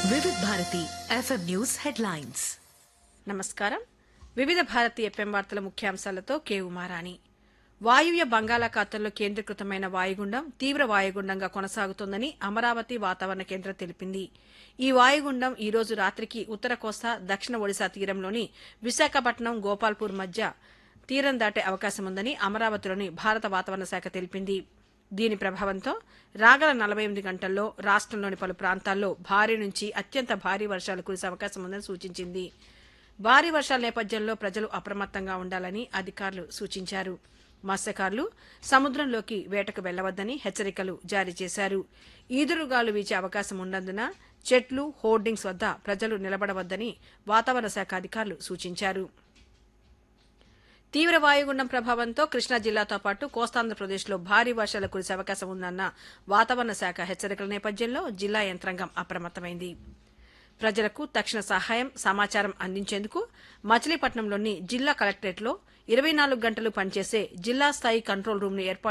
వివిధ Bharati FM news headlines నమస్కారం వివిధ భారతి ఎఫ్ఎం వార్తల ముఖ్యాంశాలతో కే ఉమారాణి వాయువ్య బంగాళాఖాతంలో కేంద్రీకృతమైన వాయుగుండం తీవ్ర వాయుగుండంగా కొనసాగుతోందని అమరావతి వాతావరణ కేంద్రం తెలిపింది ఈ వాయుగుండం ఈ రోజు రాత్రికి ఉత్తర కోస్తా దక్షిణ ఒడిశా తీరంలోని విశాఖపట్నం గోపాల్పూర్ మధ్య తీరం దాటే అవకాశం ఉందని అమరావతిలోని భారత వాతావరణ శాఖ తెలిపింది దీని ప్రభావంతో రాగల నలభై ఎనిమిది గంటల్లో రాష్ట్రంలోని పలు ప్రాంతాల్లో భారీ నుంచి అత్యంత భారీ వర్షాలు కురిసే అవకాశం ఉందని సూచించింది భారీ వర్షాల నేపథ్యంలో ప్రజలు అప్రమత్తంగా ఉండాలని అధికారులు సూచించారు మత్స్యకారులు సముద్రంలోకి వేటకు వెళ్లవద్దని హెచ్చరికలు జారీ చేశారు ఈదురుగాలు వీచే అవకాశం ఉన్నందున చెట్లు హోర్డింగ్స్ వద్ద ప్రజలు నిలబడవద్దని వాతావరణ శాఖ అధికారులు సూచించారు తీవ్ర వాయుగుండం ప్రభావంతో కృష్ణా జిల్లాతో పాటు కోస్తాంధ్రప్రదేశ్లో భారీ వర్షాలు కురిసే అవకాశం ఉందన్న వాతావరణ శాఖ హెచ్చరికల నేపథ్యంలో జిల్లా యంత్రాంగం అప్రమత్తమైంది ప్రజలకు తక్షణ సహాయం సమాచారం అందించేందుకు మచిలీపట్నంలోని జిల్లా కలెక్టరేట్లో ఇరవై నాలుగు గంటలు పనిచేసే జిల్లా స్థాయి కంట్రోల్ రూమ్ను ఏర్పాటు